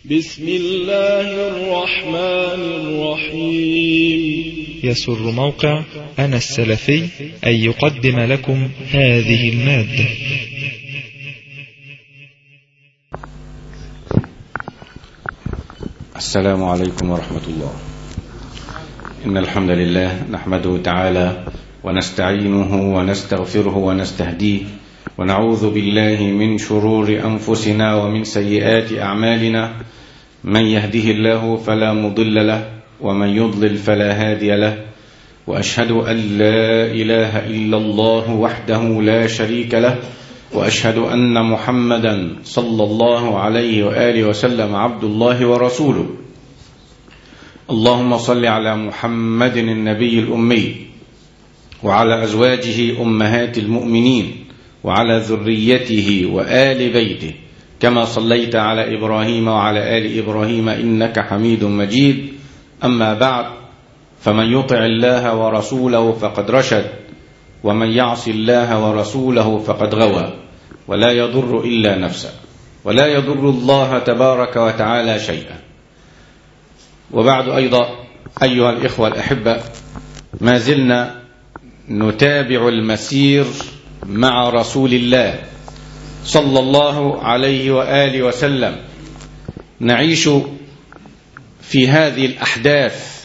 بسم الله الرحمن الرحيم يسر موقع أنا السلفي أن يقدم لكم هذه المادة السلام عليكم ورحمة الله إن الحمد لله نحمده تعالى ونستعينه ونستغفره ونستهديه ونعوذ بالله من شرور أنفسنا ومن سيئات أعمالنا من يهده الله فلا مضل له ومن يضلل فلا هادي له وأشهد أن لا إله إلا الله وحده لا شريك له وأشهد أن محمدا صلى الله عليه وآله وسلم عبد الله ورسوله اللهم صل على محمد النبي الأمي وعلى أزواجه أمهات المؤمنين وعلى ذريته وآل بيته كما صليت على إبراهيم وعلى آل إبراهيم إنك حميد مجيد أما بعد فمن يطع الله ورسوله فقد رشد ومن يعص الله ورسوله فقد غوى ولا يضر إلا نفسه ولا يضر الله تبارك وتعالى شيئا وبعد أيضا أيها الإخوة الأحبة ما زلنا نتابع المسير مع رسول الله صلى الله عليه وآله وسلم نعيش في هذه الأحداث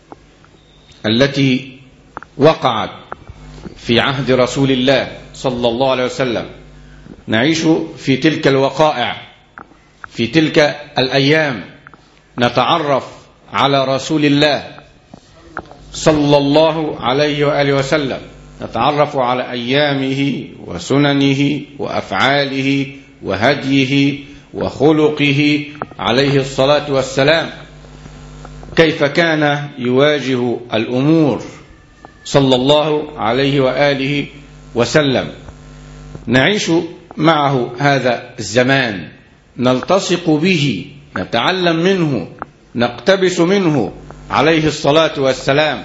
التي وقعت في عهد رسول الله صلى الله عليه وسلم نعيش في تلك الوقائع في تلك الأيام نتعرف على رسول الله صلى الله عليه وآله وسلم نتعرف على أيامه وسننه وأفعاله وهديه وخلقه عليه الصلاة والسلام كيف كان يواجه الأمور صلى الله عليه وآله وسلم نعيش معه هذا الزمان نلتصق به نتعلم منه نقتبس منه عليه الصلاة والسلام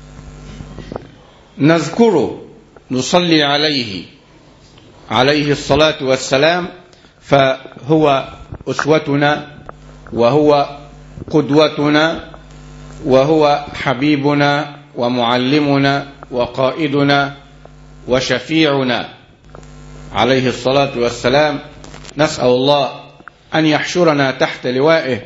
نذكره نصلي عليه عليه الصلاة والسلام فهو أسوتنا وهو قدوتنا وهو حبيبنا ومعلمنا وقائدنا وشفيعنا عليه الصلاة والسلام نسأل الله أن يحشرنا تحت لوائه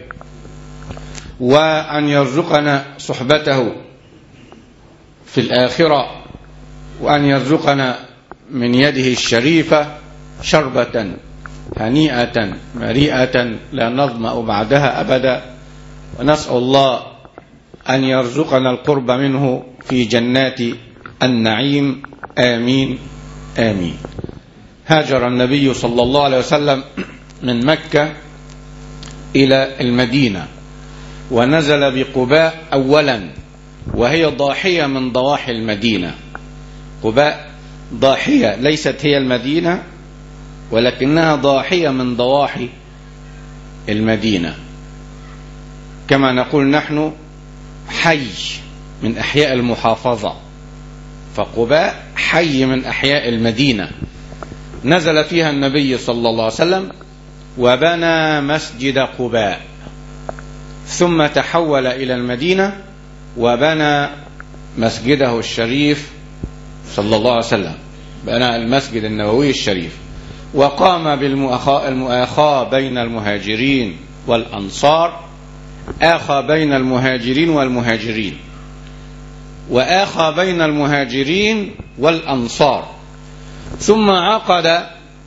وأن يرزقنا صحبته في الآخرة وأن يرزقنا من يده الشريفة شربة هنيئة مريئة لا نظمأ بعدها أبدا ونسأل الله أن يرزقنا القرب منه في جنات النعيم آمين آمين هاجر النبي صلى الله عليه وسلم من مكة إلى المدينة ونزل بقباء أولا وهي ضاحية من ضواحي المدينة قباء ضاحية ليست هي المدينة ولكنها ضاحية من ضواحي المدينة كما نقول نحن حي من أحياء المحافظة فقباء حي من أحياء المدينة نزل فيها النبي صلى الله عليه وسلم وبنى مسجد قباء ثم تحول إلى المدينة وبنى مسجده الشريف صلى الله عليه وسلم بنى المسجد النبوي الشريف وقام بالمؤاخاة بين المهاجرين والأنصار آخى بين المهاجرين والمهاجرين وآخى بين المهاجرين والأنصار ثم عقد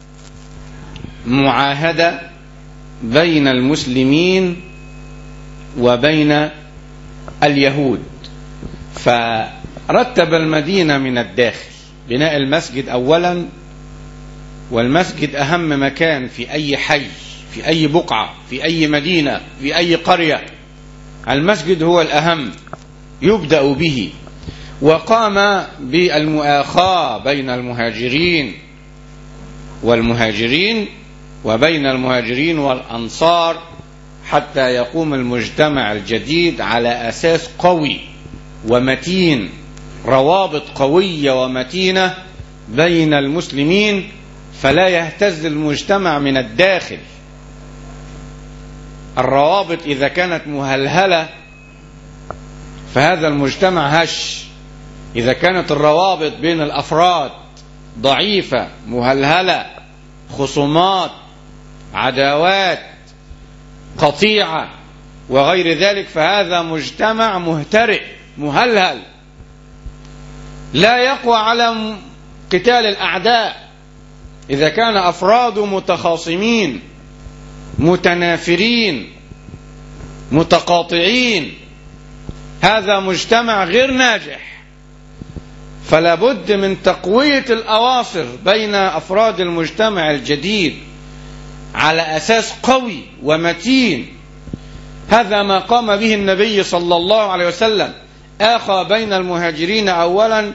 معاهدة بين المسلمين وبين اليهود فرتب المدينة من الداخل بناء المسجد أولا والمسجد أهم مكان في أي حي في أي بقعة في أي مدينة في أي قرية المسجد هو الأهم يبدأ به وقام بالمؤاخاة بين المهاجرين والمهاجرين وبين المهاجرين والأنصار حتى يقوم المجتمع الجديد على أساس قوي ومتين روابط قوية ومتينة بين المسلمين فلا يهتز المجتمع من الداخل الروابط إذا كانت مهلهلة فهذا المجتمع هش إذا كانت الروابط بين الأفراد ضعيفة مهلهلة خصومات عداوات قطيعة وغير ذلك فهذا مجتمع مهترئ مهلهل لا يقوى على قتال الأعداء إذا كان أفراد متخاصمين متنافرين متقاطعين هذا مجتمع غير ناجح فلا بد من تقوية الأواصر بين أفراد المجتمع الجديد على أساس قوي ومتين هذا ما قام به النبي صلى الله عليه وسلم آخى بين المهاجرين أولا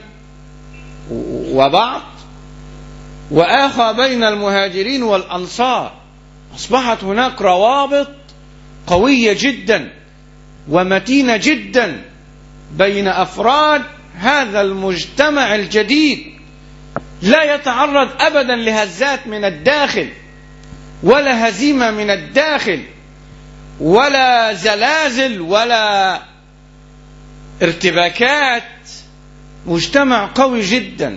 وبعض وآخى بين المهاجرين والأنصار أصبحت هناك روابط قوية جدا ومتينة جدا بين أفراد هذا المجتمع الجديد لا يتعرض أبدا لهزات من الداخل ولا هزيمة من الداخل ولا زلازل ولا ارتباكات مجتمع قوي جدا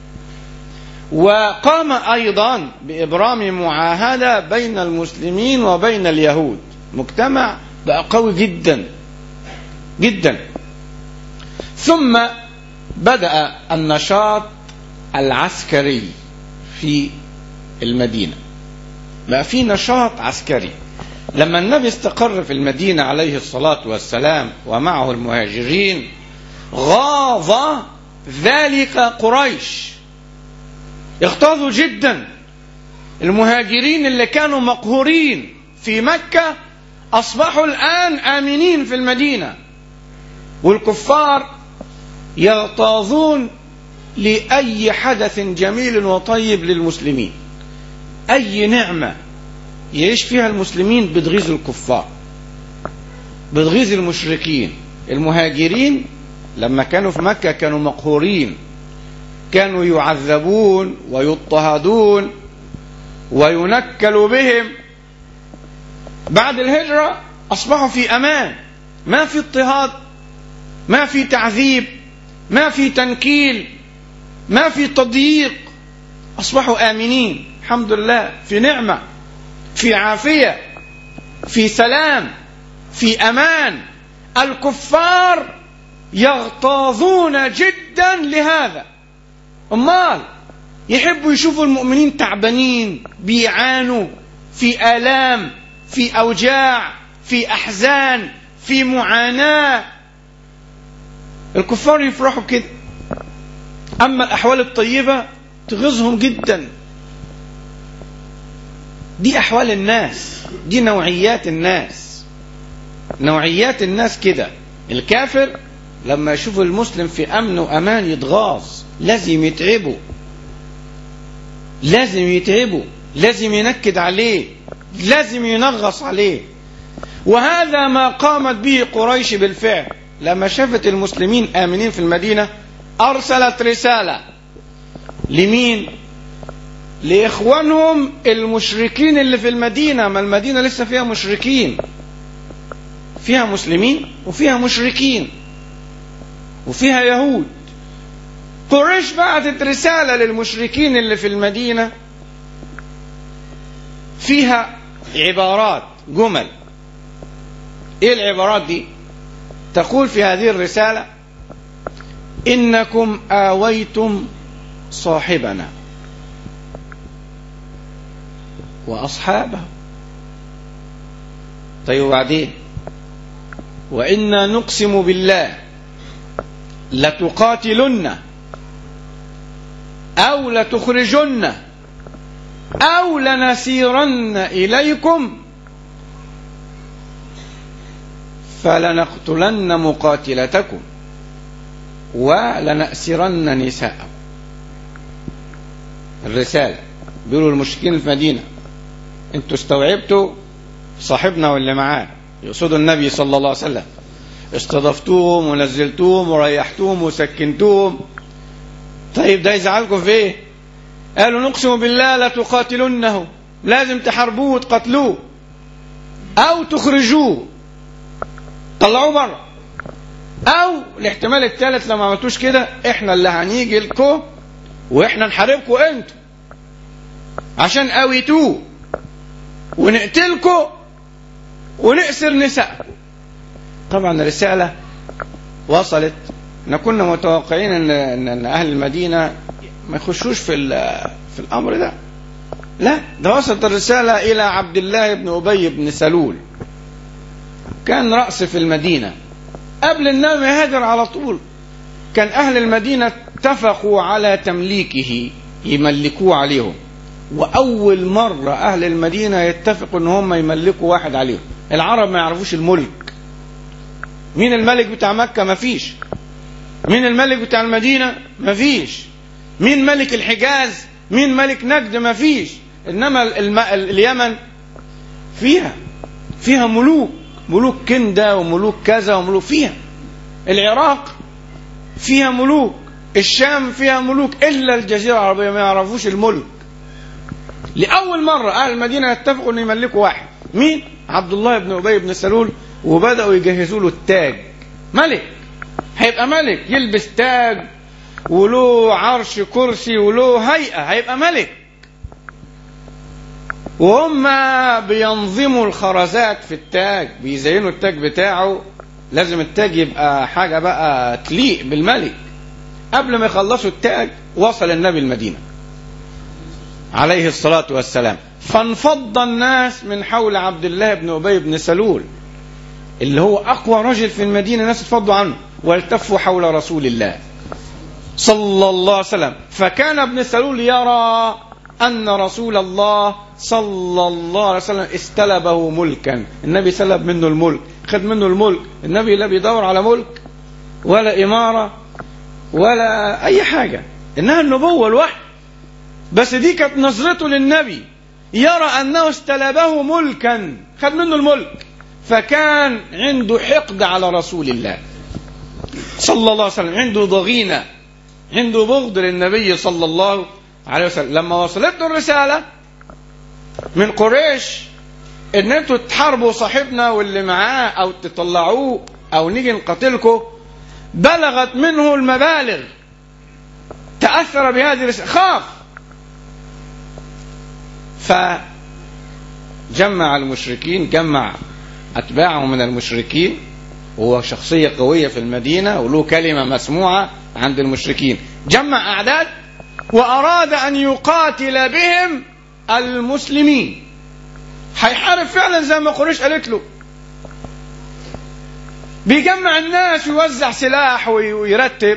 وقام أيضا بإبرام معاهدة بين المسلمين وبين اليهود مجتمع بقى قوي جدا جدا ثم بدأ النشاط العسكري في المدينة بقى في نشاط عسكري لما النبي استقر في المدينة عليه الصلاة والسلام ومعه المهاجرين غاض ذلك قريش اغتاظوا جدا المهاجرين اللي كانوا مقهورين في مكة أصبحوا الآن آمنين في المدينة والكفار يغتاظون لأي حدث جميل وطيب للمسلمين أي نعمة يعيش فيها المسلمين بتغيظ الكفار بتغيظ المشركين المهاجرين لما كانوا في مكة كانوا مقهورين كانوا يعذبون ويضطهدون وينكل بهم بعد الهجرة أصبحوا في أمان ما في اضطهاد ما في تعذيب ما في تنكيل ما في تضييق أصبحوا آمنين الحمد لله في نعمة في عافية في سلام في أمان الكفار يغتاظون جدا لهذا امال يحبوا يشوفوا المؤمنين تعبانين بيعانوا في آلام في أوجاع في أحزان في معاناة الكفار يفرحوا كده أما الأحوال الطيبة تغيظهم جدا دي أحوال الناس دي نوعيات الناس نوعيات الناس كده الكافر لما يشوف المسلم في أمن وأمان يتغاظ لازم يتعبه لازم يتعبه لازم ينكد عليه لازم ينغص عليه وهذا ما قامت به قريش بالفعل لما شافت المسلمين آمنين في المدينة أرسلت رسالة لمين لإخوانهم المشركين اللي في المدينة ما المدينة لسه فيها مشركين فيها مسلمين وفيها مشركين وفيها يهود قريش بعتت رسالة للمشركين اللي في المدينة فيها عبارات جمل ايه العبارات دي تقول في هذه الرسالة انكم اويتم صاحبنا واصحابه طيب وبعدين وانا نقسم بالله لتقاتلن أو لتخرجن أو لنسيرن إليكم فلنقتلن مقاتلتكم ولنأسرن نساءكم الرسالة بيقولوا المشركين في المدينة انتوا استوعبتوا صاحبنا واللي معاه يقصدوا النبي صلى الله عليه وسلم استضفتوهم ونزلتوهم وريحتوهم وسكنتوهم طيب ده يزعلكم في ايه قالوا نقسم بالله لا تقاتلنه لازم تحاربوه وتقتلوه او تخرجوه طلعوه بره او الاحتمال الثالث لو ما عملتوش كده احنا اللي هنيجي لكم واحنا نحاربكم انتوا عشان قويتوه ونقتلكم ونأسر نساءكم طبعا الرسالة وصلت احنا كنا متوقعين ان ان إن اهل المدينة ما يخشوش في ال- في الامر ده لا ده وصلت الرسالة الى عبد الله بن ابي بن سلول كان رأس في المدينة قبل النبي ما يهاجر على طول كان أهل المدينة اتفقوا على تمليكه يملكوه عليهم وأول مرة أهل المدينة يتفقوا إن هم يملكوا واحد عليهم العرب ما يعرفوش الملك مين الملك بتاع مكة ما فيش مين الملك بتاع المدينة ما فيش مين ملك الحجاز مين ملك نجد ما فيش إنما الم... اليمن فيها فيها ملوك ملوك كندة وملوك كذا وملوك فيها العراق فيها ملوك الشام فيها ملوك إلا الجزيرة العربية ما يعرفوش الملك لأول مرة أهل المدينة يتفقوا أن يملكوا واحد مين؟ عبد الله بن أبي بن سلول وبدأوا يجهزوا له التاج ملك هيبقى ملك يلبس تاج وله عرش كرسي وله هيئة هيبقى ملك وهم بينظموا الخرزات في التاج بيزينوا التاج بتاعه لازم التاج يبقى حاجة بقى تليق بالملك قبل ما يخلصوا التاج وصل النبي المدينة عليه الصلاة والسلام فانفض الناس من حول عبد الله بن أبي بن سلول اللي هو أقوى رجل في المدينة الناس اتفضوا عنه والتفوا حول رسول الله صلى الله عليه وسلم فكان ابن سلول يرى أن رسول الله صلى الله عليه وسلم استلبه ملكا النبي سلب منه الملك خد منه الملك النبي لا بيدور على ملك ولا إمارة ولا أي حاجة إنها النبوة الوحي بس دي كانت نظرته للنبي يرى أنه استلبه ملكا خد منه الملك فكان عنده حقد على رسول الله صلى الله عليه وسلم عنده ضغينة عنده بغض للنبي صلى الله عليه وسلم لما وصلت له الرسالة من قريش ان انتوا تحاربوا صاحبنا واللي معاه او تطلعوه او نيجي نقاتلكم بلغت منه المبالغ تأثر بهذه الرسالة خاف فجمع المشركين جمع أتباعه من المشركين وهو شخصية قوية في المدينة وله كلمة مسموعة عند المشركين جمع أعداد وأراد أن يقاتل بهم المسلمين هيحارب فعلا زي ما قريش قالت له بيجمع الناس ويوزع سلاح ويرتب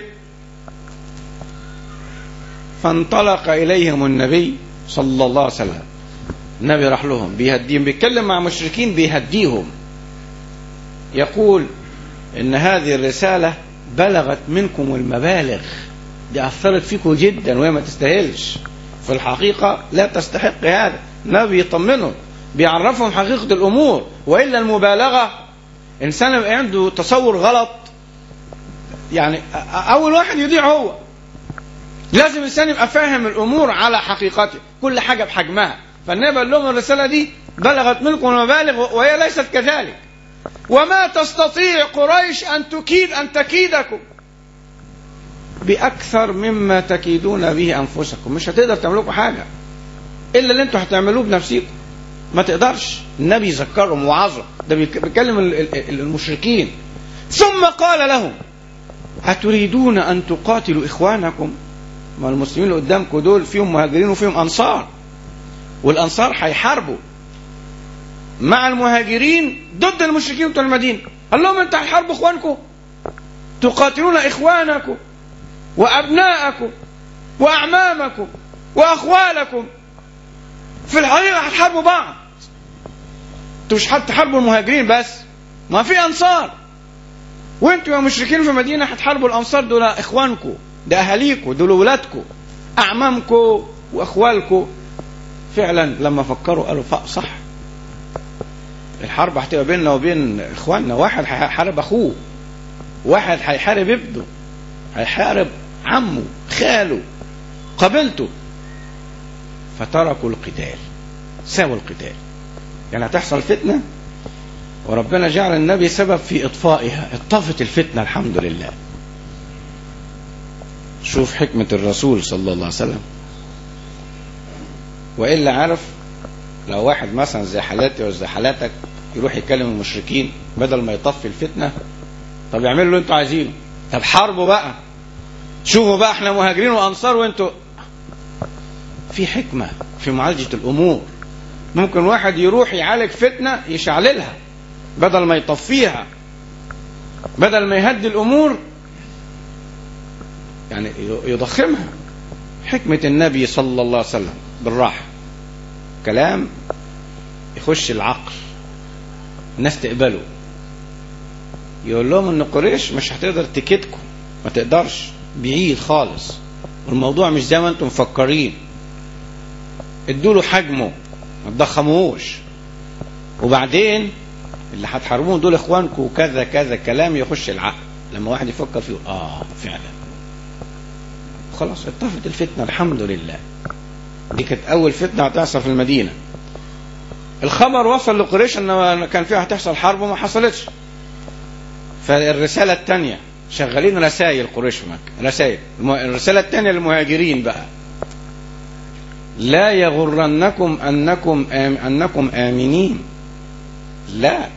فانطلق إليهم النبي صلى الله عليه وسلم النبي راح لهم بيهديهم بيتكلم مع مشركين بيهديهم يقول إن هذه الرسالة بلغت منكم المبالغ دي أثرت فيكم جدا وهي ما تستاهلش في الحقيقة لا تستحق هذا النبي يطمنهم بيعرفهم حقيقة الأمور وإلا المبالغة إنسان يبقى عنده تصور غلط يعني أول واحد يضيع هو لازم الإنسان يبقى فاهم الأمور على حقيقته كل حاجة بحجمها فالنبي قال لهم الرسالة دي بلغت منكم المبالغ وهي ليست كذلك وما تستطيع قريش أن تكيد أن تكيدكم بأكثر مما تكيدون به أنفسكم مش هتقدر تعملوا حاجة إلا اللي أنتوا هتعملوه بنفسكم ما تقدرش النبي يذكرهم وعظهم ده بيكلم المشركين ثم قال لهم أتريدون أن تقاتلوا إخوانكم ما المسلمين اللي قدامكم دول فيهم مهاجرين وفيهم أنصار والأنصار هيحاربوا مع المهاجرين ضد المشركين بتوع المدينة قال لهم أنت هتحاربوا إخوانكم تقاتلون إخوانكم وأبناءكم وأعمامكم وأخوالكم في الحقيقة هتحاربوا بعض انتوا مش هتحاربوا المهاجرين بس ما في أنصار وانتوا يا مشركين في المدينة هتحاربوا الأنصار دول إخوانكم ده أهاليكم دول ولادكم أعمامكم وأخوالكم فعلا لما فكروا قالوا صح الحرب هتبقى بيننا وبين إخواننا واحد هيحارب أخوه واحد هيحارب ابنه هيحارب عمه خاله قبيلته فتركوا القتال ساووا القتال يعني هتحصل فتنة وربنا جعل النبي سبب في إطفائها اطفت الفتنة الحمد لله شوف حكمة الرسول صلى الله عليه وسلم وإلا عارف لو واحد مثلا زي حالاتي وزي حالاتك يروح يكلم المشركين بدل ما يطفي الفتنة طب يعملوا اللي انتوا عايزينه طب حاربوا بقى شوفوا بقى احنا مهاجرين وانصار وانتوا في حكمة في معالجة الأمور ممكن واحد يروح يعالج فتنة يشعللها بدل ما يطفيها بدل ما يهدي الأمور يعني يضخمها حكمة النبي صلى الله عليه وسلم بالراحة كلام يخش العقل الناس تقبله يقول لهم ان قريش مش هتقدر تكتكم ما تقدرش بعيد خالص والموضوع مش زي ما انتم مفكرين ادوا له حجمه ما تضخموهوش وبعدين اللي هتحاربوهم دول اخوانكم وكذا كذا كلام يخش العقل لما واحد يفكر فيه اه فعلا خلاص اتطفت الفتنه الحمد لله دي كانت اول فتنه هتحصل في المدينه الخبر وصل لقريش ان كان فيها هتحصل حرب وما حصلتش فالرساله الثانيه شغالين رسائل قريش في مكه رسائل الرساله الثانيه للمهاجرين بقى لا يغرنكم انكم آم انكم امنين لا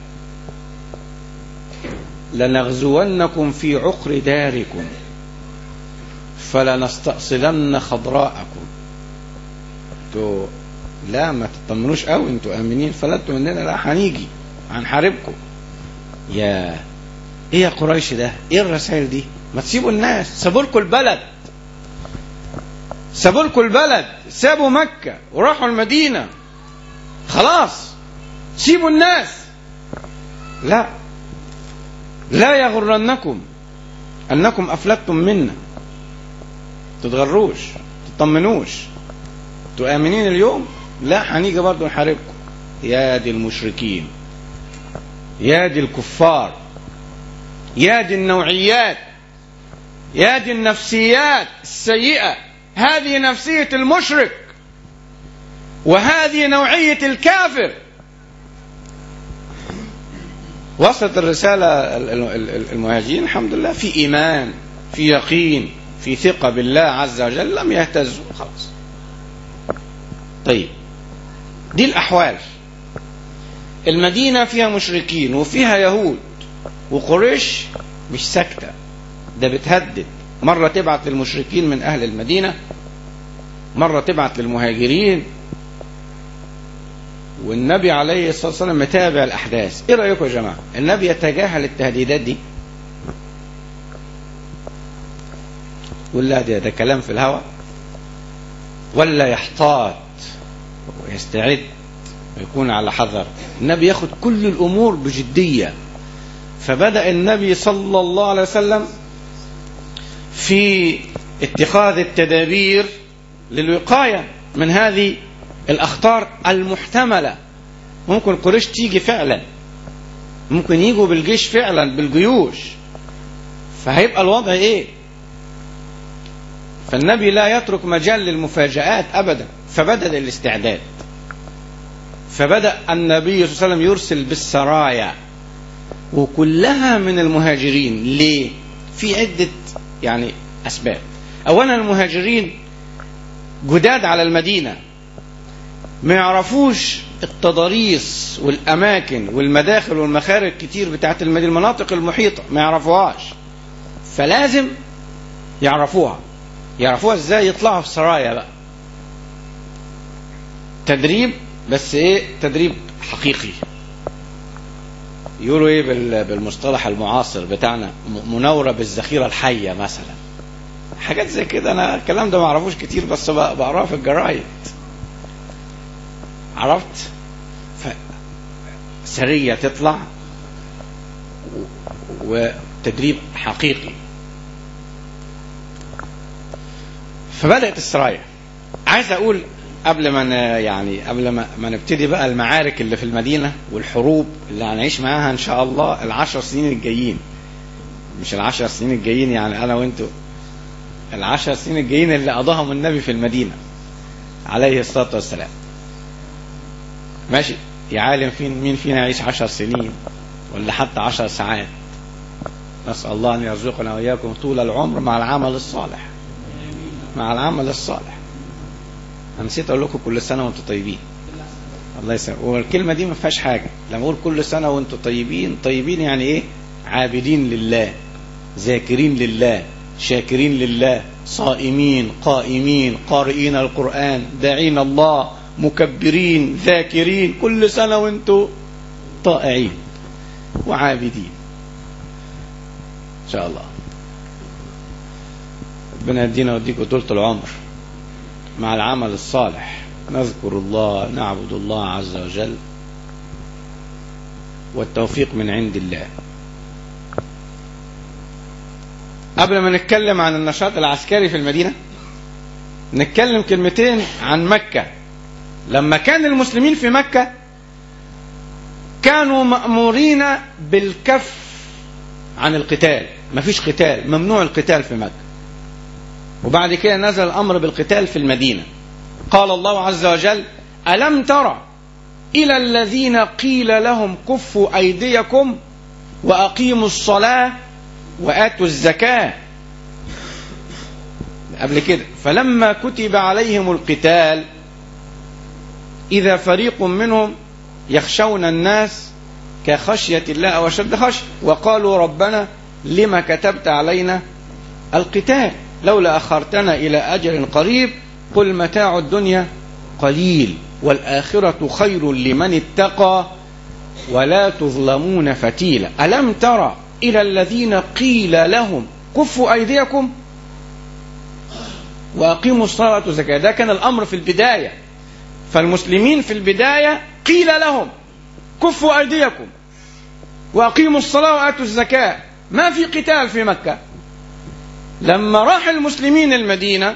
لنغزونكم في عقر داركم فلنستأصلن خضراءكم انتوا لا ما تطمنوش قوي انتوا امنين فلتوا مننا لا هنيجي هنحاربكم يا ايه يا قريش ده ايه الرسائل دي ما تسيبوا الناس سابوا لكم البلد سابوا لكم البلد سابوا مكة وراحوا المدينة خلاص سيبوا الناس لا لا يغرنكم انكم افلتتم منا تتغروش تطمنوش انتوا امنين اليوم لا هنيجي برضه نحاربكم يا دي المشركين يا دي الكفار يا دي النوعيات يا دي النفسيات السيئة هذه نفسية المشرك وهذه نوعية الكافر وصلت الرسالة المهاجرين الحمد لله في إيمان في يقين في ثقة بالله عز وجل لم يهتزوا خلاص طيب دي الأحوال المدينة فيها مشركين وفيها يهود وقريش مش ساكتة ده بتهدد مرة تبعت للمشركين من أهل المدينة مرة تبعت للمهاجرين والنبي عليه الصلاة والسلام متابع الأحداث إيه رأيكم يا جماعة النبي يتجاهل التهديدات دي ولا ده, ده كلام في الهوى ولا يحتاط ويستعد ويكون على حذر النبي ياخد كل الأمور بجدية فبدأ النبي صلى الله عليه وسلم في اتخاذ التدابير للوقاية من هذه الأخطار المحتملة ممكن قريش تيجي فعلا ممكن يجوا بالجيش فعلا بالجيوش فهيبقى الوضع ايه فالنبي لا يترك مجال للمفاجآت أبدا فبدأ الاستعداد فبدأ النبي صلى الله عليه وسلم يرسل بالسرايا وكلها من المهاجرين ليه في عدة يعني أسباب أولا المهاجرين جداد على المدينة ما يعرفوش التضاريس والأماكن والمداخل والمخارج كتير بتاعت المدينة المناطق المحيطة ما يعرفوهاش فلازم يعرفوها يعرفوها ازاي يطلعوا في سرايا بقى تدريب بس ايه تدريب حقيقي يقولوا ايه بالمصطلح المعاصر بتاعنا مناورة بالذخيرة الحية مثلا حاجات زي كده انا الكلام ده ما اعرفوش كتير بس بقراه في الجرايد عرفت سرية تطلع وتدريب حقيقي فبدأت السرايا عايز اقول قبل ما يعني قبل ما, ما نبتدي بقى المعارك اللي في المدينة والحروب اللي هنعيش معاها ان شاء الله العشر سنين الجايين مش العشر سنين الجايين يعني انا وانتوا العشر سنين الجايين اللي قضاهم النبي في المدينة عليه الصلاة والسلام ماشي يا عالم فين مين فينا يعيش عشر سنين ولا حتى عشر ساعات نسأل الله أن يرزقنا وإياكم طول العمر مع العمل الصالح مع العمل الصالح أنا نسيت أقول لكم كل سنة وأنتم طيبين الله يسلمك والكلمة دي ما فيهاش حاجة لما أقول كل سنة وأنتم طيبين طيبين يعني إيه عابدين لله ذاكرين لله شاكرين لله صائمين قائمين قارئين القرآن داعين الله مكبرين ذاكرين كل سنة وانتم طائعين وعابدين إن شاء الله ربنا يدينا ويديكم طولة العمر مع العمل الصالح نذكر الله نعبد الله عز وجل والتوفيق من عند الله قبل ما نتكلم عن النشاط العسكري في المدينة نتكلم كلمتين عن مكة لما كان المسلمين في مكة كانوا مأمورين بالكف عن القتال مفيش قتال ممنوع القتال في مكة وبعد كده نزل الأمر بالقتال في المدينة قال الله عز وجل ألم ترى إلى الذين قيل لهم كفوا أيديكم وأقيموا الصلاة وآتوا الزكاة قبل كده فلما كتب عليهم القتال إذا فريق منهم يخشون الناس كخشية الله أو أشد خشية وقالوا ربنا لما كتبت علينا القتال لولا أخرتنا إلى أجل قريب قل متاع الدنيا قليل والآخرة خير لمن اتقى ولا تظلمون فتيلا ألم ترى إلى الذين قيل لهم كفوا أيديكم وأقيموا الصلاة والزكاة ده كان الأمر في البداية فالمسلمين في البداية قيل لهم كفوا أيديكم وأقيموا الصلاة وآتوا الزكاة ما في قتال في مكة لما راح المسلمين المدينة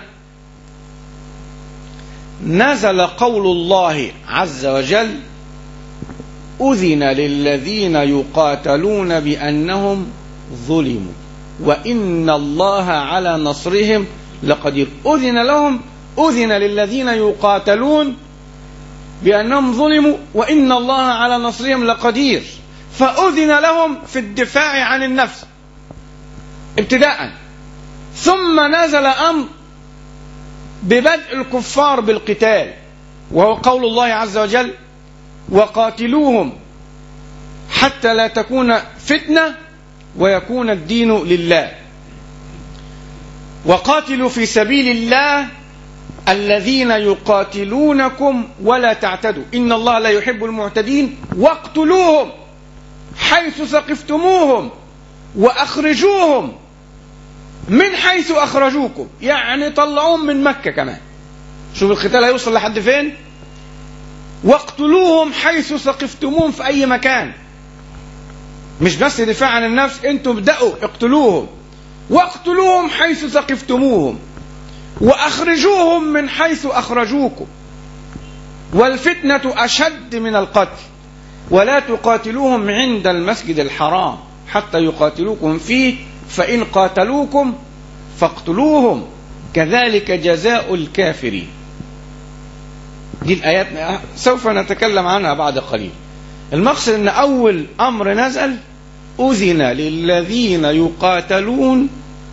نزل قول الله عز وجل أذن للذين يقاتلون بأنهم ظلموا وإن الله على نصرهم لقدير أذن لهم أذن للذين يقاتلون بأنهم ظلموا وإن الله على نصرهم لقدير فأذن لهم في الدفاع عن النفس ابتداء ثم نزل أمر ببدء الكفار بالقتال وهو قول الله عز وجل وقاتلوهم حتى لا تكون فتنة ويكون الدين لله وقاتلوا في سبيل الله الذين يقاتلونكم ولا تعتدوا إن الله لا يحب المعتدين واقتلوهم حيث ثقفتموهم وأخرجوهم من حيث أخرجوكم يعني طلعوهم من مكة كمان شوف القتال هيوصل لحد فين واقتلوهم حيث ثقفتموهم في أي مكان مش بس دفاع عن النفس انتم ابدأوا اقتلوهم واقتلوهم حيث ثقفتموهم واخرجوهم من حيث اخرجوكم والفتنه اشد من القتل ولا تقاتلوهم عند المسجد الحرام حتى يقاتلوكم فيه فان قاتلوكم فاقتلوهم كذلك جزاء الكافرين دي الايات سوف نتكلم عنها بعد قليل المقصد ان اول امر نزل اذن للذين يقاتلون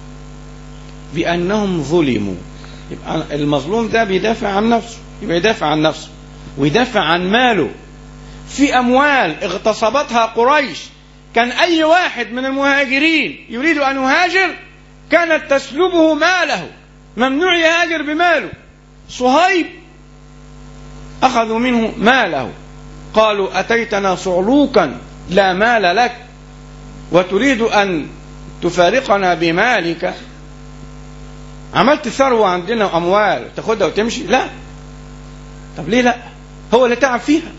بانهم ظلموا يبقى المظلوم ده بيدافع عن نفسه يبقى يدافع عن نفسه ويدافع عن ماله في اموال اغتصبتها قريش كان اي واحد من المهاجرين يريد ان يهاجر كانت تسلبه ماله ممنوع يهاجر بماله صهيب اخذوا منه ماله قالوا اتيتنا صعلوكا لا مال لك وتريد ان تفارقنا بمالك عملت ثروة عندنا وأموال تاخدها وتمشي لا طب ليه لا هو اللي تعب فيها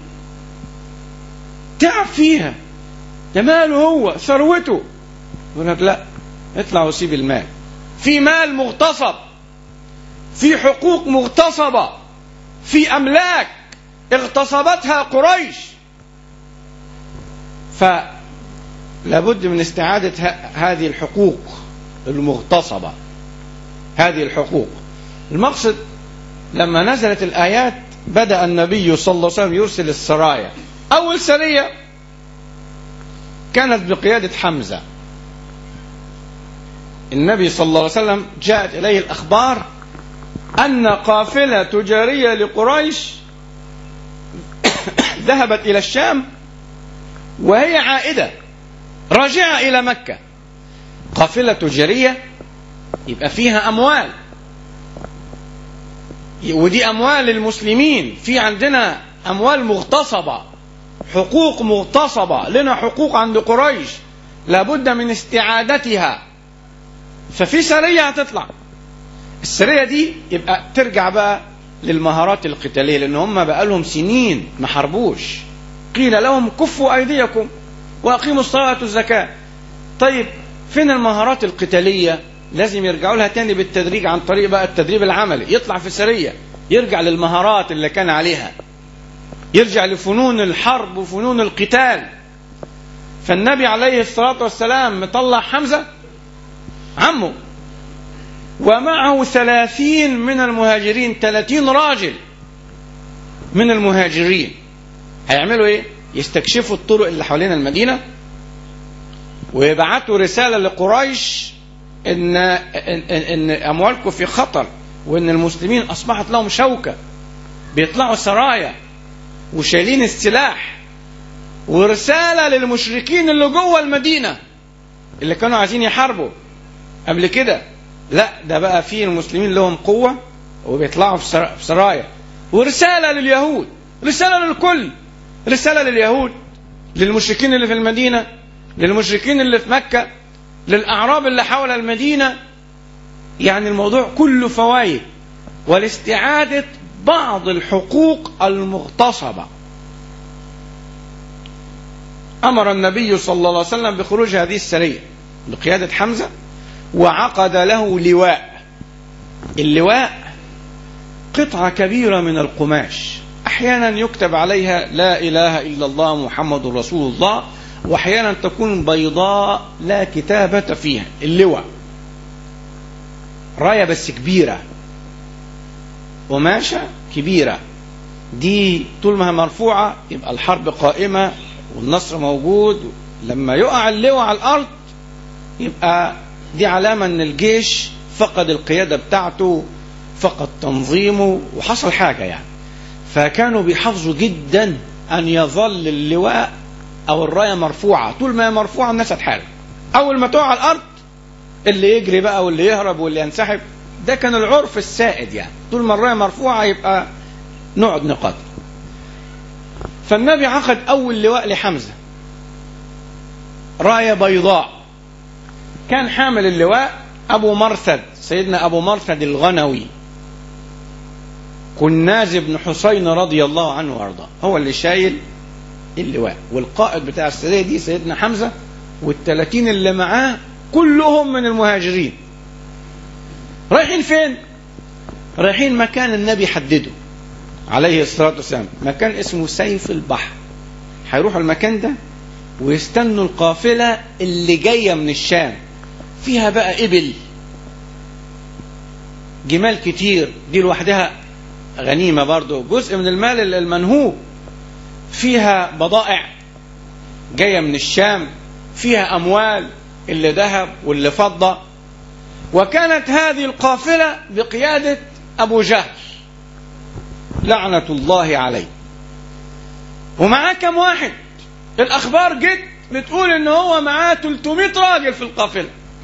تعب فيها ده ماله هو ثروته يقول لك لا اطلع وسيب المال في مال مغتصب في حقوق مغتصبة في أملاك اغتصبتها قريش فلابد من استعادة هذه الحقوق المغتصبة هذه الحقوق المقصد لما نزلت الآيات بدأ النبي صلى الله عليه وسلم يرسل السرايا أول سرية كانت بقيادة حمزة النبي صلى الله عليه وسلم جاءت إليه الأخبار أن قافلة تجارية لقريش ذهبت إلى الشام وهي عائدة راجعة إلى مكة قافلة تجارية يبقى فيها أموال ودي أموال المسلمين في عندنا أموال مغتصبة حقوق مغتصبة لنا حقوق عند قريش لابد من استعادتها ففي سرية هتطلع السرية دي يبقى ترجع بقى للمهارات القتالية لأن هم بقى لهم سنين ما حاربوش قيل لهم كفوا أيديكم وأقيموا الصلاة والزكاة طيب فين المهارات القتالية لازم يرجعوا لها تاني بالتدريج عن طريق بقى التدريب العملي يطلع في سرية يرجع للمهارات اللي كان عليها يرجع لفنون الحرب وفنون القتال فالنبي عليه الصلاة والسلام مطلع حمزة عمه ومعه ثلاثين من المهاجرين ثلاثين راجل من المهاجرين هيعملوا ايه يستكشفوا الطرق اللي حوالين المدينة ويبعتوا رسالة لقريش إن, إن, إن أموالكم في خطر وإن المسلمين أصبحت لهم شوكة بيطلعوا سرايا وشايلين السلاح ورسالة للمشركين اللي جوه المدينة اللي كانوا عايزين يحاربوا قبل كده لا ده بقى في المسلمين لهم قوة وبيطلعوا في سرايا ورسالة لليهود رسالة للكل رسالة لليهود للمشركين اللي في المدينة للمشركين اللي في مكة للأعراب اللي حول المدينة يعني الموضوع كله فوائد ولاستعادة بعض الحقوق المغتصبة أمر النبي صلى الله عليه وسلم بخروج هذه السرية بقيادة حمزة وعقد له لواء اللواء قطعة كبيرة من القماش أحيانا يكتب عليها لا إله إلا الله محمد رسول الله وأحيانا تكون بيضاء لا كتابة فيها اللواء راية بس كبيرة قماشة كبيرة دي طول ما هي مرفوعة يبقى الحرب قائمة والنصر موجود لما يقع اللواء على الأرض يبقى دي علامة ان الجيش فقد القيادة بتاعته فقد تنظيمه وحصل حاجة يعني فكانوا بيحافظوا جدا ان يظل اللواء او الراية مرفوعة طول ما هي مرفوعة الناس هتحارب اول ما تقع على الارض اللي يجري بقى واللي يهرب واللي ينسحب ده كان العرف السائد يعني طول ما الراية مرفوعة يبقى نقعد نقاتل فالنبي عقد اول لواء لحمزة راية بيضاء كان حامل اللواء أبو مرثد سيدنا أبو مرثد الغنوي كناز بن حسين رضي الله عنه وارضاه هو اللي شايل اللواء والقائد بتاع السرية دي سيدنا حمزة والثلاثين اللي معاه كلهم من المهاجرين رايحين فين رايحين مكان النبي حدده عليه الصلاة والسلام مكان اسمه سيف البحر هيروحوا المكان ده ويستنوا القافلة اللي جاية من الشام فيها بقى إبل جمال كتير دي لوحدها غنيمة برضو جزء من المال المنهوب فيها بضائع جاية من الشام فيها أموال اللي ذهب واللي فضة وكانت هذه القافلة بقيادة أبو جهل لعنة الله عليه ومعاه كم واحد الأخبار جت بتقول إن هو معاه 300 راجل في القافلة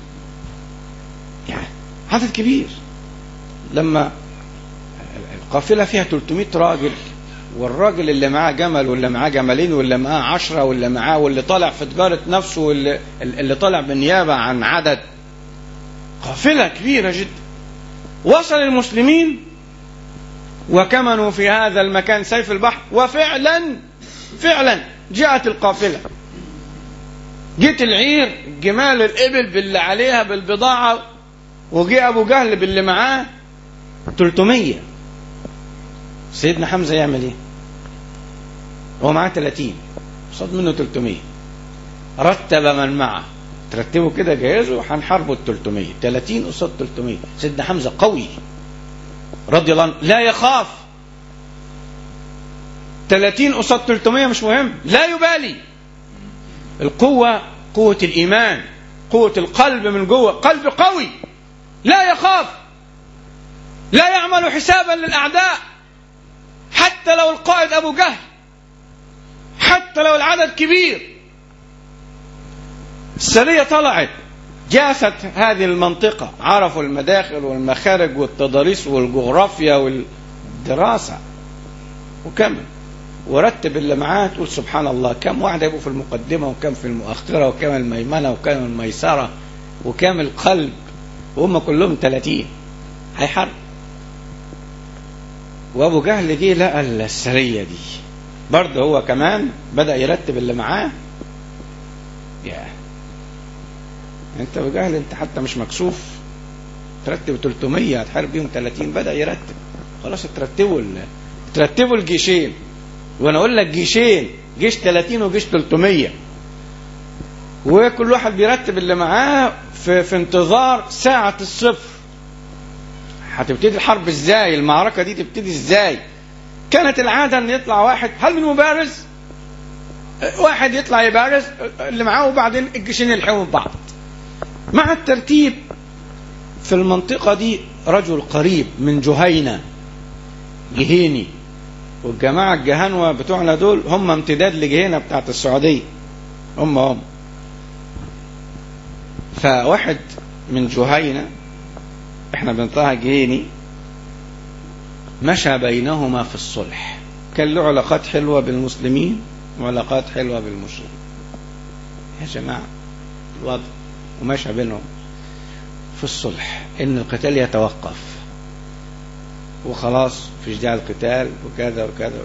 يعني عدد كبير لما القافلة فيها 300 راجل والراجل اللي معاه جمل واللي معاه جملين واللي معاه عشرة واللي معاه واللي طالع في تجارة نفسه واللي اللي طالع بالنيابة عن عدد قافلة كبيرة جدا وصل المسلمين وكمنوا في هذا المكان سيف البحر وفعلا فعلا جاءت القافلة جيت العير جمال الإبل باللي عليها بالبضاعة وجي أبو جهل باللي معاه 300 سيدنا حمزة يعمل إيه؟ هو معاه 30 قصاد منه 300 رتب من معه ترتبوا كده جهزوا هنحاربوا ال 300 30 قصاد 300 سيدنا حمزة قوي رضي الله عنه لا يخاف 30 قصاد 300 مش مهم لا يبالي القوة قوة الإيمان قوة القلب من جوه قلب قوي لا يخاف لا يعمل حسابا للأعداء حتى لو القائد أبو جهل حتى لو العدد كبير السرية طلعت جاست هذه المنطقة عرفوا المداخل والمخارج والتضاريس والجغرافيا والدراسة وكمل ورتب اللي معاه تقول سبحان الله كم واحد يبقوا في المقدمة وكم في المؤخرة وكم الميمنة وكم الميسرة وكم القلب وهم كلهم 30 هيحارب وابو جهل جه لقى السرية دي برضه هو كمان بدأ يرتب اللي معاه يا انت ابو جهل انت حتى مش مكسوف ترتب 300 هتحارب بيهم 30 بدأ يرتب خلاص ترتبوا ترتبوا الجيشين وانا اقول لك جيشين جيش 30 وجيش 300 وكل واحد بيرتب اللي معاه في, في انتظار ساعة الصفر هتبتدي الحرب ازاي المعركة دي تبتدي ازاي كانت العادة ان يطلع واحد هل من مبارز واحد يطلع يبارز اللي معاه وبعدين الجيشين يلحقوا بعض مع الترتيب في المنطقة دي رجل قريب من جهينة جهيني والجماعة الجهنوة بتوعنا دول هم امتداد لجهينة بتاعت السعودية هم هم فواحد من جهينة احنا بنطلع جهيني مشى بينهما في الصلح كان له علاقات حلوة بالمسلمين وعلاقات حلوة بالمشركين يا جماعة الوضع ومشى بينهم في الصلح ان القتال يتوقف وخلاص في اشجاع القتال وكذا وكذا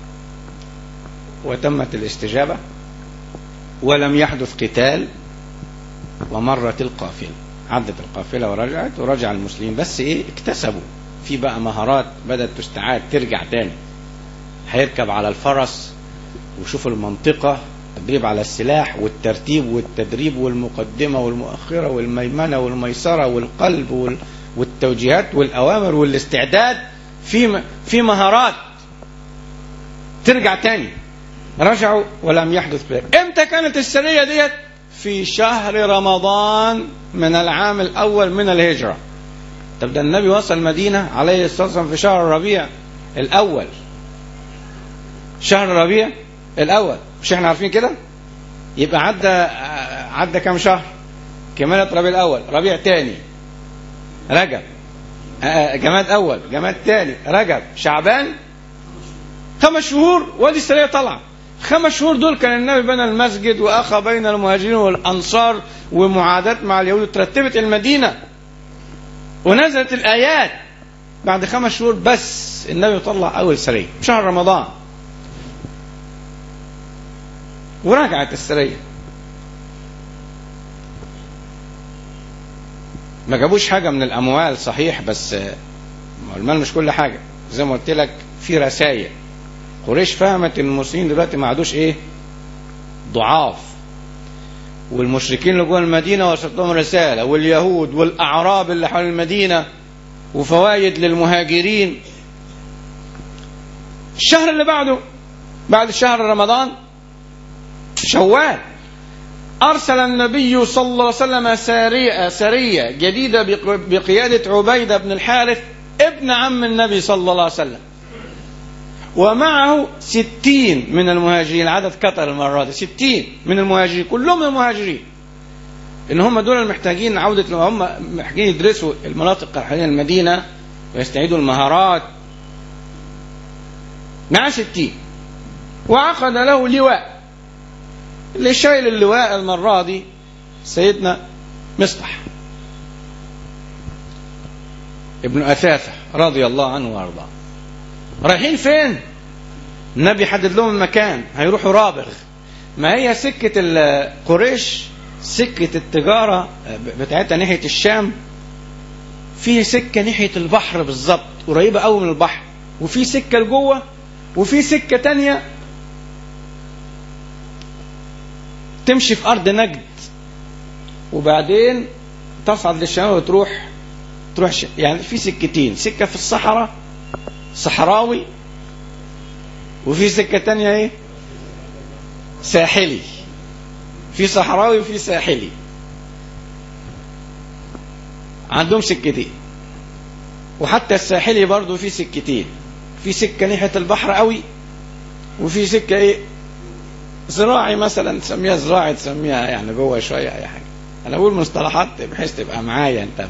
وتمت الاستجابة ولم يحدث قتال ومرت القافلة عدت القافلة ورجعت ورجع المسلمين بس ايه اكتسبوا في بقى مهارات بدأت تستعاد ترجع تاني هيركب على الفرس وشوف المنطقة تدريب على السلاح والترتيب والتدريب والمقدمة والمؤخرة والميمنة والميسرة والقلب والتوجيهات والأوامر والاستعداد في في مهارات ترجع تاني رجعوا ولم يحدث بها امتى كانت السرية ديت في شهر رمضان من العام الأول من الهجرة طب ده النبي وصل المدينة عليه الصلاة والسلام في شهر الربيع الأول شهر الربيع الأول مش احنا عارفين كده يبقى عدى عدى كام شهر كمالة ربيع الأول ربيع تاني رجب جماد أول جماد تاني رجب شعبان خمس شهور وادي السرية طلع خمس شهور دول كان النبي بنى المسجد وأخى بين المهاجرين والأنصار ومعاداة مع اليهود ترتبت المدينة ونزلت الآيات بعد خمس شهور بس النبي طلع أول سرية شهر رمضان ورجعت السرية ما جابوش حاجة من الأموال صحيح بس المال مش كل حاجة زي ما قلت لك في رسائل قريش فهمت ان المسلمين دلوقتي ما عادوش ايه ضعاف والمشركين اللي جوه المدينه وصلت لهم رساله واليهود والاعراب اللي حول المدينه وفوائد للمهاجرين الشهر اللي بعده بعد شهر رمضان شوال أرسل النبي صلى الله عليه وسلم سارية, سرية جديدة بقيادة عبيدة بن الحارث ابن عم النبي صلى الله عليه وسلم ومعه ستين من المهاجرين عدد كتر المرة دي ستين من المهاجرين كلهم المهاجرين ان هم دول المحتاجين عودة هم محتاجين يدرسوا المناطق حوالين المدينة ويستعيدوا المهارات مع ستين وعقد له لواء اللي شايل اللواء المرة دي سيدنا مصطح ابن أثاثة رضي الله عنه وارضاه رايحين فين النبي حدد لهم المكان هيروحوا رابغ ما هي سكة قريش سكة التجارة بتاعتها ناحية الشام في سكة ناحية البحر بالظبط قريبة قوي من البحر وفي سكة لجوه وفي سكة تانية تمشي في أرض نجد وبعدين تصعد للشمال وتروح تروح ش... يعني في سكتين سكة في الصحراء صحراوي وفي سكة تانية ايه ساحلي في صحراوي وفي ساحلي عندهم سكتين وحتى الساحلي برضه في سكتين في سكة ناحية البحر قوي وفي سكة ايه زراعي مثلا تسميها زراعي تسميها يعني جوه شوية اي حاجة انا بقول مصطلحات بحيث تبقى معايا انت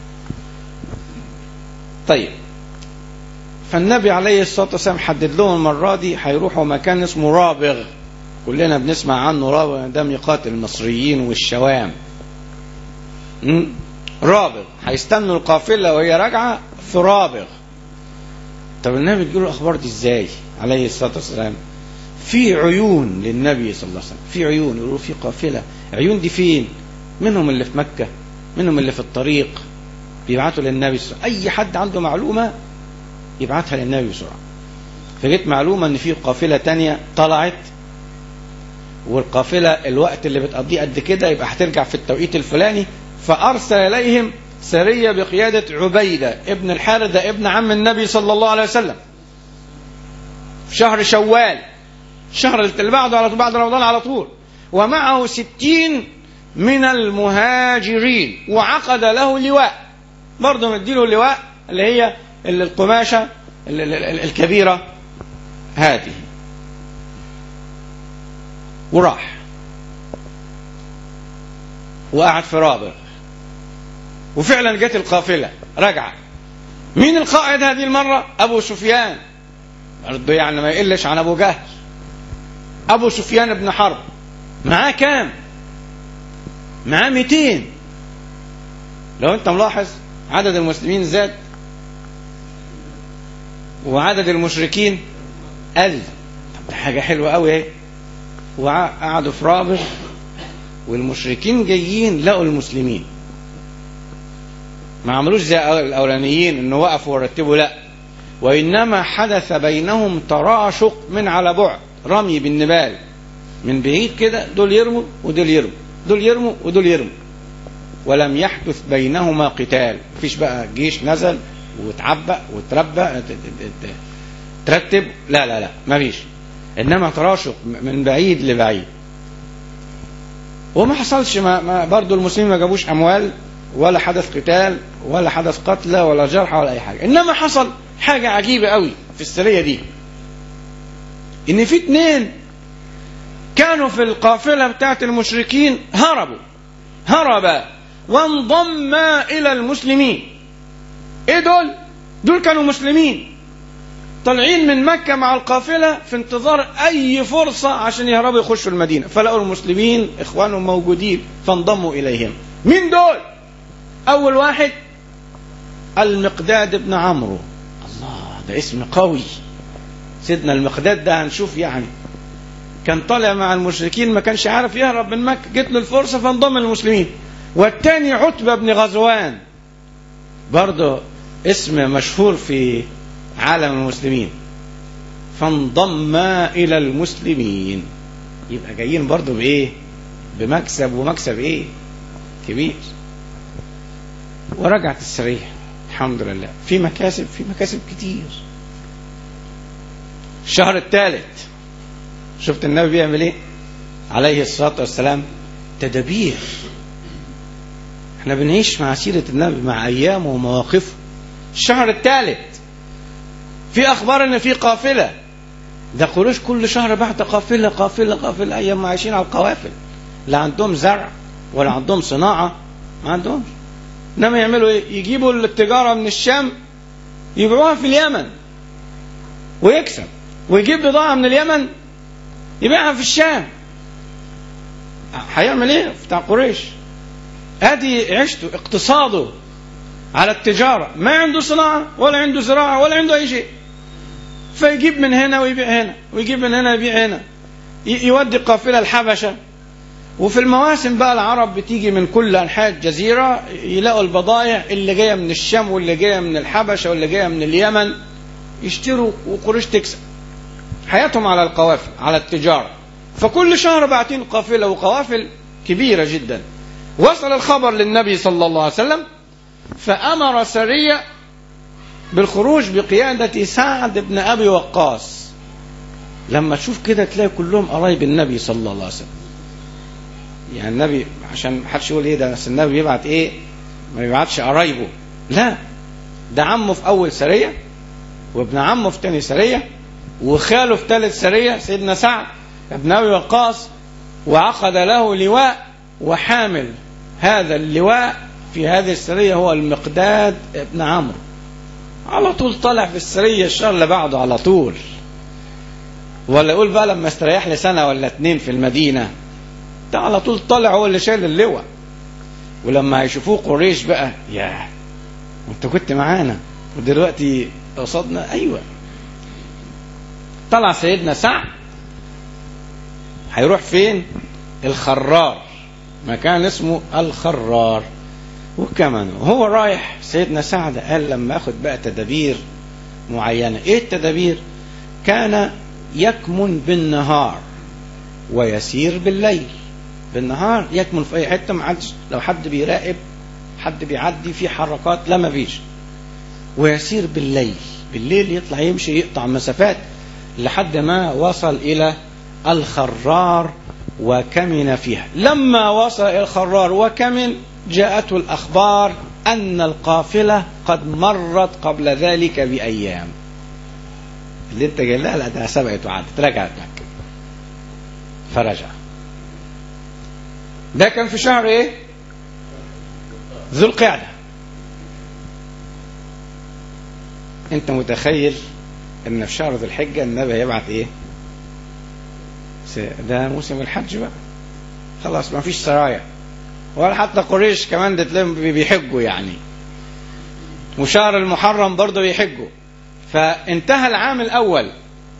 طيب فالنبي عليه الصلاة والسلام حدد لهم المرة دي هيروحوا مكان اسمه رابغ كلنا بنسمع عنه رابغ ده ميقات المصريين والشوام م? رابغ هيستنوا القافلة وهي راجعة في رابغ طب النبي بيقول الأخبار دي ازاي عليه الصلاة والسلام في عيون للنبي صلى الله عليه وسلم في عيون يقولوا في قافلة عيون دي فين منهم اللي في مكة منهم اللي في الطريق بيبعتوا للنبي صلى الله عليه وسلم أي حد عنده معلومة يبعتها للنبي بسرعة فجت معلومة ان في قافلة تانية طلعت والقافلة الوقت اللي بتقضيه قد كده يبقى هترجع في التوقيت الفلاني فأرسل إليهم سرية بقيادة عبيدة ابن الحارثة ابن عم النبي صلى الله عليه وسلم في شهر شوال الشهر اللي بعده على بعد رمضان على طول ومعه ستين من المهاجرين وعقد له لواء برضه مديله اللواء اللي هي القماشة الكبيرة هذه وراح وقعد في رابغ وفعلا جت القافلة رجع مين القائد هذه المرة أبو سفيان برضه يعني ما يقلش عن أبو جهل أبو سفيان بن حرب معاه كام معاه 200 لو أنت ملاحظ عدد المسلمين زاد وعدد المشركين قل طب ده حاجة حلوة قوي اهي وقعدوا في رابغ والمشركين جايين لقوا المسلمين ما عملوش زي الاولانيين انه وقفوا ورتبوا لا وانما حدث بينهم تراشق من على بعد رمي بالنبال من بعيد كده دول يرموا ودول يرموا دول يرموا ودول يرموا ولم يحدث بينهما قتال مفيش بقى جيش نزل وتعبأ وتربى ترتب لا لا لا ما فيش انما تراشق من بعيد لبعيد وما حصلش ما, ما برضو المسلمين ما جابوش اموال ولا حدث قتال ولا حدث قتلى ولا جرحى ولا اي حاجه انما حصل حاجه عجيبه قوي في السريه دي ان في اتنين كانوا في القافله بتاعت المشركين هربوا هربا وانضما الى المسلمين ايه دول دول كانوا مسلمين طالعين من مكة مع القافلة في انتظار أي فرصة عشان يهربوا يخشوا المدينة فلقوا المسلمين إخوانهم موجودين فانضموا إليهم مين دول أول واحد المقداد بن عمرو الله ده اسم قوي سيدنا المقداد ده هنشوف يعني كان طالع مع المشركين ما كانش عارف يهرب من مكة جت له الفرصة فانضم للمسلمين والتاني عتبة بن غزوان برضه اسم مشهور في عالم المسلمين فانضم إلى المسلمين يبقى جايين برضه بإيه بمكسب ومكسب إيه كبير ورجعت السرية الحمد لله في مكاسب في مكاسب كتير الشهر الثالث شفت النبي بيعمل ايه عليه الصلاة والسلام تدابير احنا بنعيش مع سيرة النبي مع ايامه ومواقفه الشهر الثالث في اخبار ان في قافلة ده قريش كل شهر بعت قافلة قافلة قافلة ايام ما عايشين على القوافل لا عندهم زرع ولا عندهم صناعة ما عندهمش انما يعملوا ايه يجيبوا التجارة من الشام يبيعوها في اليمن ويكسب ويجيب بضاعة من اليمن يبيعها في الشام هيعمل ايه بتاع قريش ادي عيشته اقتصاده على التجارة ما عنده صناعة ولا عنده زراعة ولا عنده اي شيء فيجيب من هنا ويبيع هنا ويجيب من هنا ويبيع هنا يودي قافلة الحبشة وفي المواسم بقى العرب بتيجي من كل انحاء الجزيره يلاقوا البضائع اللي جايه من الشام واللي جايه من الحبشه واللي جايه من اليمن يشتروا وقريش تكسب حياتهم على القوافل على التجاره فكل شهر باعتين قافله وقوافل كبيره جدا وصل الخبر للنبي صلى الله عليه وسلم فامر سريه بالخروج بقياده سعد بن ابي وقاص لما تشوف كده تلاقي كلهم قرايب النبي صلى الله عليه وسلم يعني النبي عشان محدش يقول ايه ده بس النبي بيبعت ايه ما بيبعتش قرايبه لا ده عمه في اول سريه وابن عمه في تاني سريه وخاله في ثالث سريه سيدنا سعد ابن ابي وقاص وعقد له لواء وحامل هذا اللواء في هذه السريه هو المقداد ابن عمرو على طول طالع في السريه الشهر اللي بعده على طول ولا يقول بقى لما استريح لي سنه ولا اتنين في المدينه ده على طول طالع هو اللي شايل اللواء ولما هيشوفوه قريش بقى يا انت كنت معانا ودلوقتي قصادنا ايوه طلع سيدنا سعد هيروح فين الخرار مكان اسمه الخرار وكمان هو رايح سيدنا سعد قال لما اخد بقى تدابير معينه ايه التدابير كان يكمن بالنهار ويسير بالليل بالنهار يكمن في اي حته ما حدش لو حد بيراقب حد بيعدي في حركات لا ما فيش ويسير بالليل بالليل يطلع يمشي يقطع مسافات لحد ما وصل الى الخرار وكمن فيها لما وصل الى الخرار وكمن جاءته الاخبار ان القافله قد مرت قبل ذلك بايام اللي انت جاي لها لا ده سبقت وعدت رجعت لك فرجع ده كان في شهر ايه ذو القعده انت متخيل ان في شهر ذو الحجه النبي هيبعت ايه ده موسم الحج بقى خلاص ما فيش سرايا ولا حتى قريش كمان ده تلاقيهم بيحجوا يعني وشهر المحرم برضه بيحجوا فانتهى العام الاول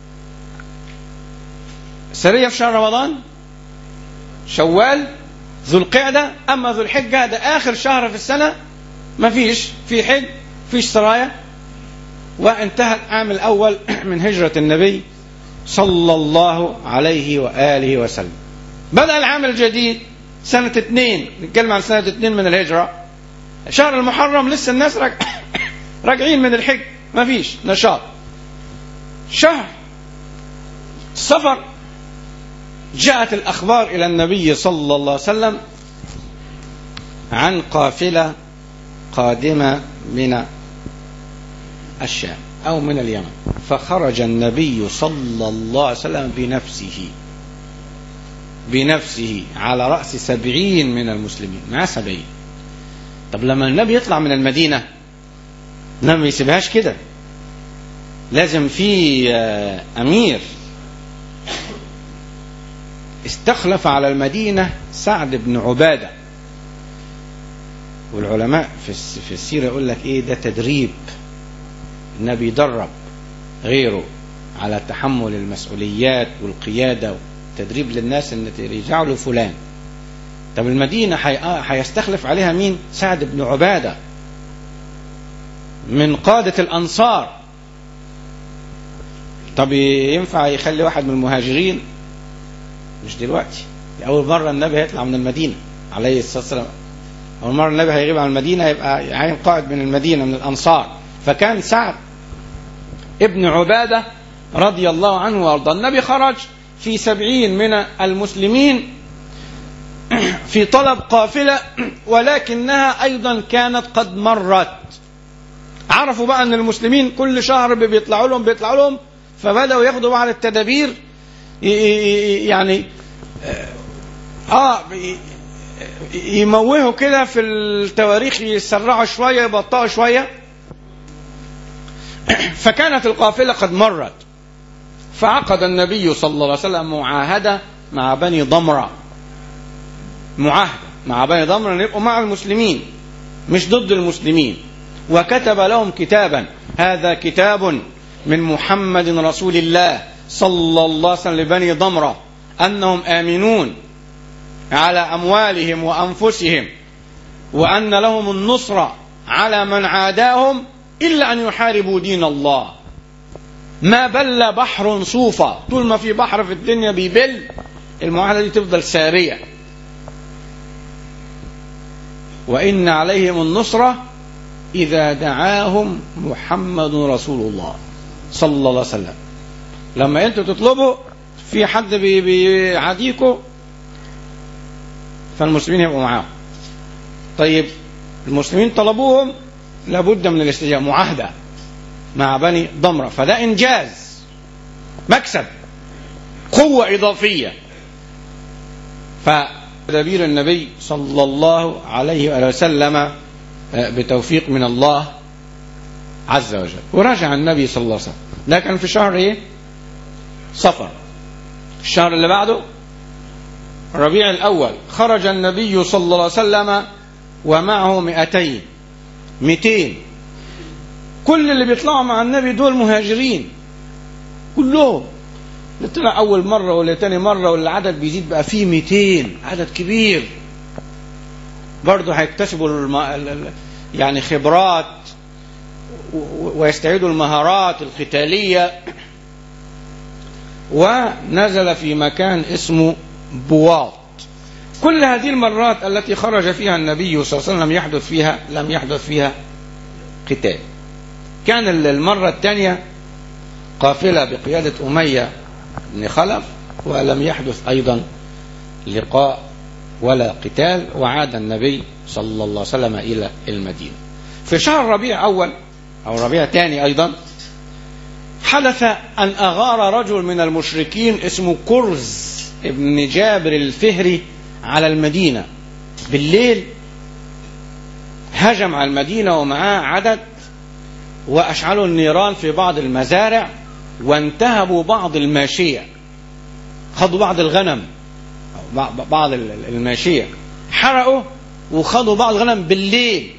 سريه في شهر رمضان شوال ذو القعده اما ذو الحجه ده اخر شهر في السنه ما فيش في حج فيش سرايا وانتهى العام الاول من هجره النبي صلى الله عليه واله وسلم بدا العام الجديد سنه اثنين نتكلم عن سنه اثنين من الهجره شهر المحرم لسه الناس رج... راجعين من الحج ما فيش نشاط شهر سفر جاءت الأخبار إلى النبي صلى الله عليه وسلم عن قافلة قادمة من الشام أو من اليمن فخرج النبي صلى الله عليه وسلم بنفسه بنفسه على رأس سبعين من المسلمين مع سبعين طب لما النبي يطلع من المدينة النبي ما يسيبهاش كده لازم في أمير استخلف على المدينة سعد بن عبادة والعلماء في السيرة يقول لك ايه ده تدريب النبي يدرب غيره على تحمل المسؤوليات والقيادة تدريب للناس ان يرجعوا لفلان طب المدينة هيستخلف عليها مين سعد بن عبادة من قادة الأنصار طب ينفع يخلي واحد من المهاجرين مش دلوقتي دي أول مرة النبي هيطلع من المدينة عليه الصلاة والسلام أول مرة النبي هيغيب عن المدينة يبقى عين قائد من المدينة من الأنصار فكان سعد ابن عبادة رضي الله عنه وأرضاه النبي خرج في سبعين من المسلمين في طلب قافلة ولكنها أيضا كانت قد مرت عرفوا بقى أن المسلمين كل شهر بيطلعوا لهم بيطلعوا لهم فبدأوا ياخدوا بعض التدابير يعني اه يموهوا كده في التواريخ يسرعوا شويه يبطئوا شويه فكانت القافله قد مرت فعقد النبي صلى الله عليه وسلم معاهده مع بني ضمره معاهده مع بني ضمره ان يبقوا مع المسلمين مش ضد المسلمين وكتب لهم كتابا هذا كتاب من محمد رسول الله صلى الله عليه وسلم لبني ضمرة أنهم آمنون على أموالهم وأنفسهم وأن لهم النصرة على من عاداهم إلا أن يحاربوا دين الله ما بل بحر صوفا طول ما في بحر في الدنيا بيبل المعاهدة دي تفضل سارية وإن عليهم النصرة إذا دعاهم محمد رسول الله صلى الله عليه وسلم لما انتوا تطلبوا في حد بيعاديكوا فالمسلمين يبقوا معاهم طيب المسلمين طلبوهم لابد من الاستجابة معاهدة مع بني ضمرة فده إنجاز مكسب قوة إضافية فتدبير النبي صلى الله عليه وآله وسلم بتوفيق من الله عز وجل ورجع النبي صلى الله عليه وسلم ده كان في شهر ايه صفر الشهر اللي بعده ربيع الأول خرج النبي صلى الله عليه وسلم ومعه مئتين مئتين كل اللي بيطلعوا مع النبي دول مهاجرين كلهم اللي طلع أول مرة ولا تاني مرة ولا العدد بيزيد بقى فيه 200 عدد كبير برضه هيكتسبوا الم... يعني خبرات ويستعيدوا المهارات القتالية ونزل في مكان اسمه بواط كل هذه المرات التي خرج فيها النبي صلى الله عليه وسلم يحدث فيها لم يحدث فيها قتال كان المرة الثانية قافلة بقيادة أمية بن خلف ولم يحدث أيضا لقاء ولا قتال وعاد النبي صلى الله عليه وسلم إلى المدينة في شهر ربيع أول أو ربيع ثاني أيضا حدث أن أغار رجل من المشركين اسمه كرز ابن جابر الفهري على المدينة بالليل هجم على المدينة ومعاه عدد وأشعلوا النيران في بعض المزارع وانتهبوا بعض الماشية خدوا بعض الغنم بعض الماشية حرقوا وخدوا بعض الغنم بالليل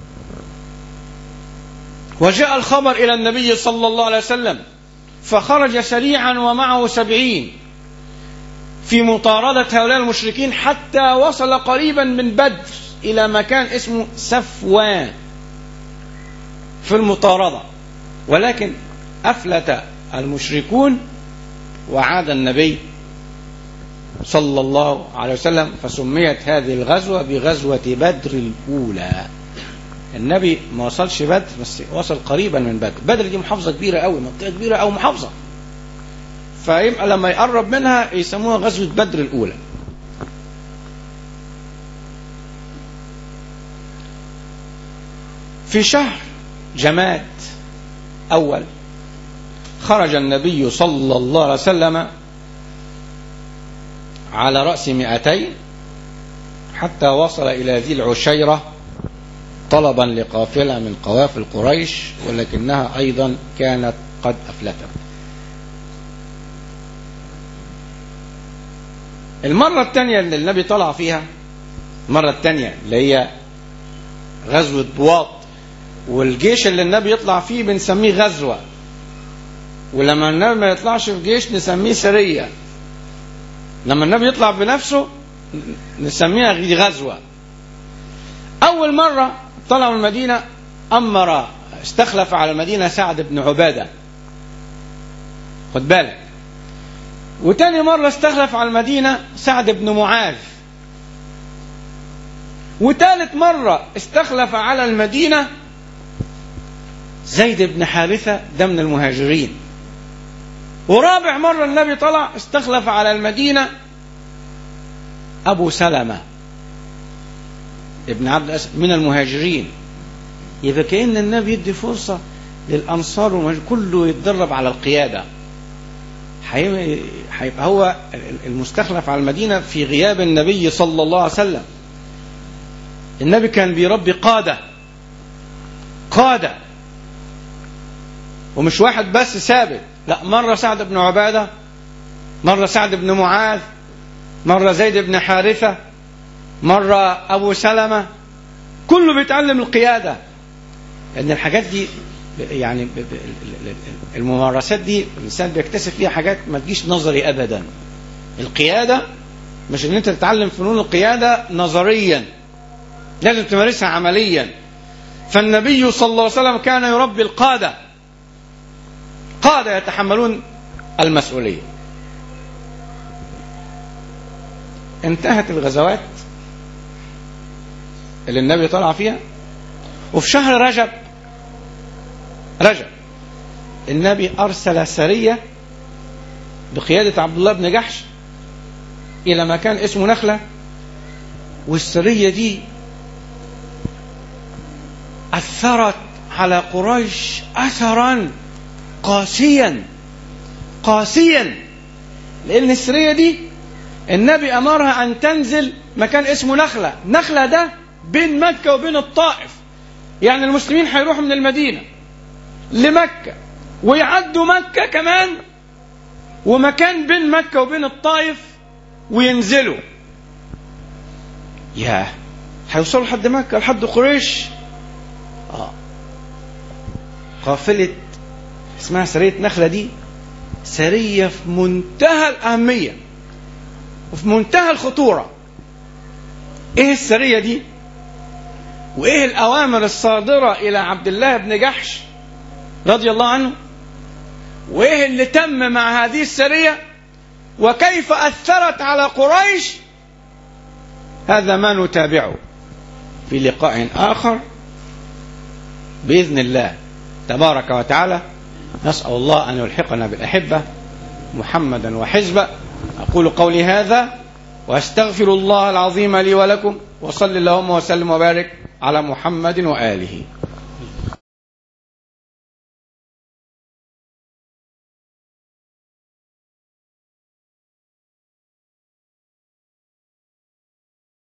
وجاء الخبر إلى النبي صلى الله عليه وسلم فخرج سريعا ومعه سبعين في مطاردة هؤلاء المشركين حتى وصل قريبا من بدر إلى مكان اسمه سفوان في المطاردة ولكن أفلت المشركون وعاد النبي صلى الله عليه وسلم فسميت هذه الغزوة بغزوة بدر الأولى النبي ما وصلش بدر بس وصل قريبا من بدر بدر دي محافظة كبيرة قوي منطقة كبيرة أو محافظة فيبقى لما يقرب منها يسموها غزوة بدر الأولى في شهر جماد أول خرج النبي صلى الله عليه وسلم على رأس مئتين حتى وصل إلى ذي العشيرة طلبا لقافلة من قوافل قريش ولكنها أيضا كانت قد أفلتت المرة الثانية اللي النبي طلع فيها المرة الثانية اللي هي غزوة بواط والجيش اللي النبي يطلع فيه بنسميه غزوة ولما النبي ما يطلعش في جيش نسميه سرية لما النبي يطلع بنفسه نسميها غزوة أول مرة طلع من المدينة أمر استخلف على المدينة سعد بن عبادة خد بالك وتاني مرة استخلف على المدينة سعد بن معاذ وتالت مرة استخلف على المدينة زيد بن حارثة ده من المهاجرين ورابع مرة النبي طلع استخلف على المدينة أبو سلمة ابن عبد الأسد من المهاجرين يبقى كأن النبي يدي فرصة للأنصار كله يتدرب على القيادة هيبقى هو المستخلف على المدينة في غياب النبي صلى الله عليه وسلم النبي كان بيربي قادة قادة ومش واحد بس ثابت لا مرة سعد بن عبادة مرة سعد بن معاذ مرة زيد بن حارثة مرة أبو سلمة كله بيتعلم القيادة لأن الحاجات دي يعني الممارسات دي الإنسان بيكتسب فيها حاجات ما تجيش نظري أبدا القيادة مش ان انت تتعلم فنون القيادة نظريا لازم تمارسها عمليا فالنبي صلى الله عليه وسلم كان يربي القادة قادة يتحملون المسؤولية انتهت الغزوات اللي النبي طلع فيها وفي شهر رجب رجب النبي أرسل سرية بقيادة عبد الله بن جحش إلى مكان اسمه نخلة والسرية دي أثرت على قريش أثرا قاسيا قاسيا لأن السرية دي النبي أمرها أن تنزل مكان اسمه نخلة نخلة ده بين مكة وبين الطائف يعني المسلمين هيروحوا من المدينة لمكة ويعدوا مكة كمان ومكان بين مكة وبين الطائف وينزلوا ياه هيوصلوا لحد مكة لحد قريش آه. قافلة اسمها سرية نخلة دي سرية في منتهى الأهمية وفي منتهى الخطورة ايه السرية دي وايه الأوامر الصادرة إلى عبد الله بن جحش رضي الله عنه وايه اللي تم مع هذه السرية وكيف أثرت على قريش هذا ما نتابعه في لقاء آخر بإذن الله تبارك وتعالى نسأل الله أن يلحقنا بالأحبة محمدا وحزبه أقول قولي هذا وأستغفر الله العظيم لي ولكم وصل اللهم وسلم وبارك على محمد وآله